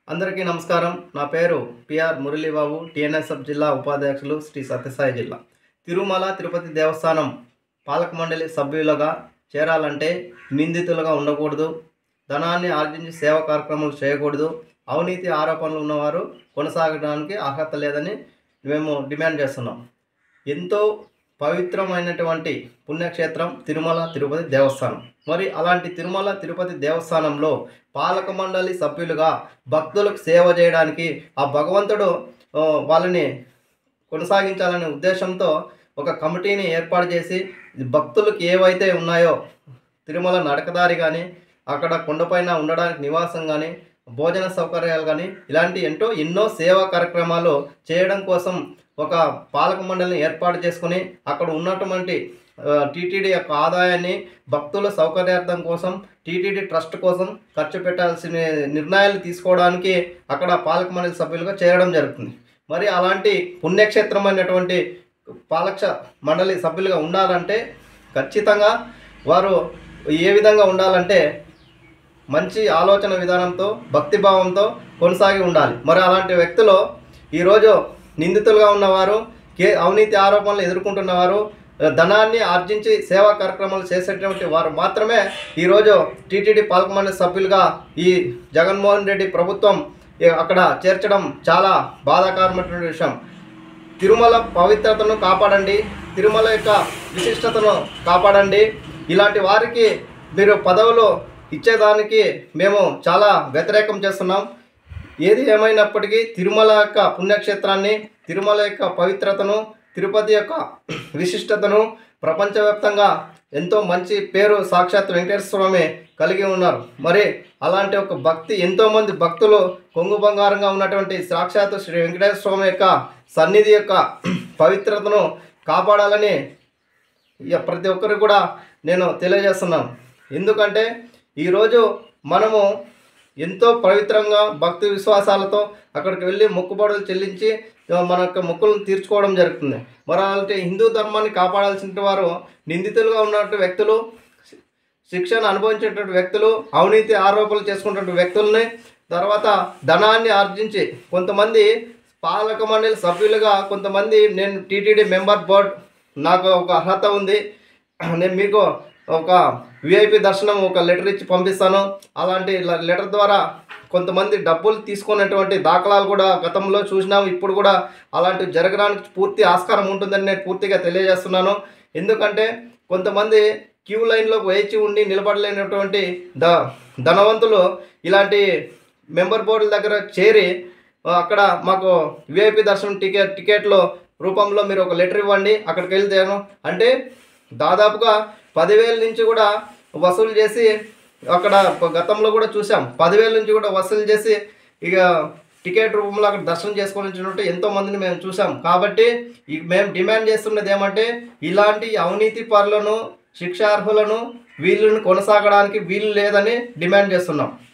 అందరికీ నమస్కారం నా పేరు పిఆర్ మురళీబాబు టిఎన్ఎస్ఎఫ్ జిల్లా ఉపాధ్యక్షులు శ్రీ సత్యసాయి జిల్లా తిరుమల తిరుపతి దేవస్థానం పాలక మండలి సభ్యులుగా చేరాలంటే నిందితులుగా ఉండకూడదు ధనాన్ని ఆర్జించి సేవా కార్యక్రమాలు చేయకూడదు అవినీతి ఆరోపణలు ఉన్నవారు కొనసాగడానికి అర్హత లేదని మేము డిమాండ్ చేస్తున్నాం ఎంతో పవిత్రమైనటువంటి పుణ్యక్షేత్రం తిరుమల తిరుపతి దేవస్థానం మరి అలాంటి తిరుమల తిరుపతి దేవస్థానంలో పాలక మండలి సభ్యులుగా భక్తులకు సేవ చేయడానికి ఆ భగవంతుడు ఆ, వాళ్ళని కొనసాగించాలనే ఉద్దేశంతో ఒక కమిటీని ఏర్పాటు చేసి భక్తులకు ఏవైతే ఉన్నాయో తిరుమల నడకదారి కానీ అక్కడ కొండపైన ఉండడానికి నివాసం కానీ భోజన సౌకర్యాలు కానీ ఇలాంటి ఎంతో ఎన్నో సేవా కార్యక్రమాలు చేయడం కోసం ఒక పాలక మండలిని ఏర్పాటు చేసుకుని అక్కడ ఉన్నటువంటి టీటీడీ యొక్క ఆదాయాన్ని భక్తుల సౌకర్యార్థం కోసం టీటీడీ ట్రస్ట్ కోసం ఖర్చు పెట్టాల్సిన నిర్ణయాలు తీసుకోవడానికి అక్కడ పాలక మండలి సభ్యులుగా చేరడం జరుగుతుంది మరి అలాంటి పుణ్యక్షేత్రమైనటువంటి పాలక మండలి సభ్యులుగా ఉండాలంటే ఖచ్చితంగా వారు ఏ విధంగా ఉండాలంటే మంచి ఆలోచన విధానంతో భక్తిభావంతో కొనసాగి ఉండాలి మరి అలాంటి వ్యక్తులు ఈరోజు నిందితులుగా ఉన్నవారు కే అవినీతి ఆరోపణలు ఎదుర్కొంటున్నవారు ధనాన్ని ఆర్జించి సేవా కార్యక్రమాలు చేసేటువంటి వారు మాత్రమే ఈరోజు టీటీడీ పాలకమండలి సభ్యులుగా ఈ జగన్మోహన్ రెడ్డి ప్రభుత్వం ఈ- అక్కడ చేర్చడం చాలా బాధాకరమైనటువంటి విషయం తిరుమల పవిత్రతను కాపాడండి తిరుమల యొక్క విశిష్టతను కాపాడండి ఇలాంటి వారికి మీరు పదవులు ఇచ్చేదానికి మేము చాలా వ్యతిరేకం చేస్తున్నాం ఏది ఏమైనప్పటికీ తిరుమల యొక్క పుణ్యక్షేత్రాన్ని తిరుమల యొక్క పవిత్రతను తిరుపతి యొక్క విశిష్టతను ప్రపంచవ్యాప్తంగా ఎంతో మంచి పేరు సాక్షాత్ వెంకటేశ్వర స్వామి కలిగి ఉన్నారు మరి అలాంటి ఒక భక్తి ఎంతోమంది భక్తులు కొంగు బంగారంగా ఉన్నటువంటి సాక్షాత్ శ్రీ వెంకటేశ్వర స్వామి యొక్క సన్నిధి యొక్క పవిత్రతను కాపాడాలని ఇక ప్రతి ఒక్కరికి కూడా నేను తెలియజేస్తున్నాను ఎందుకంటే ఈరోజు మనము ఎంతో పవిత్రంగా భక్తి విశ్వాసాలతో అక్కడికి వెళ్ళి మొక్కుబడులు చెల్లించి ఆ, మన యొక్క మొక్కులను తీర్చుకోవడం జరుగుతుంది మరి అలాంటి హిందూ ధర్మాన్ని కాపాడాల్సిన వారు నిందితులుగా ఉన్నటువంటి వ్యక్తులు శిక్షను అనుభవించేటువంటి వ్యక్తులు అవినీతి ఆరోపణలు చేసుకున్నటువంటి వ్యక్తుల్ని తర్వాత ధనాన్ని ఆర్జించి కొంతమంది పాలక మండలి సభ్యులుగా కొంతమంది నేను టీటీడీ మెంబర్ బోర్డ్ నాకు ఒక అర్హత ఉంది నేను మీకు ఒక విఐపి దర్శనం ఒక లెటర్ ఇచ్చి పంపిస్తాను అలాంటి ల- లెటర్ ద్వారా కొంతమంది డబ్బులు తీసుకున్నటువంటి దాఖలాలు కూడా గతంలో చూసినాం ఇప్పుడు కూడా అలాంటివి జరగడానికి పూర్తి ఆస్కారం ఉంటుందని నేను పూర్తిగా తెలియజేస్తున్నాను ఎందుకంటే కొంతమంది క్యూ లైన్లో వేచి ఉండి నిలబడలేనటువంటి ద ధనవంతులు ఇలాంటి మెంబర్ బోర్డుల దగ్గర చేరి ఆ, అక్కడ మాకు విఐపి దర్శనం టికెట్ టికెట్లో రూపంలో మీరు ఒక లెటర్ ఇవ్వండి అక్కడికి వెళ్తాను అంటే దాదాపుగా పదివేల నుంచి కూడా వసూలు చేసి అక్కడ గతంలో కూడా చూసాం పదివేల నుంచి కూడా వసూలు చేసి ఇక టికెట్ రూపంలో అక్కడ దర్శనం చేసుకొని వచ్చినట్టు ఎంతో మందిని మేము చూసాం కాబట్టి ఈ మేము డిమాండ్ చేస్తున్నది ఏమంటే ఇలాంటి అవినీతి పరులను శిక్షార్హులను వీళ్ళని కొనసాగడానికి వీలు లేదని డిమాండ్ చేస్తున్నాం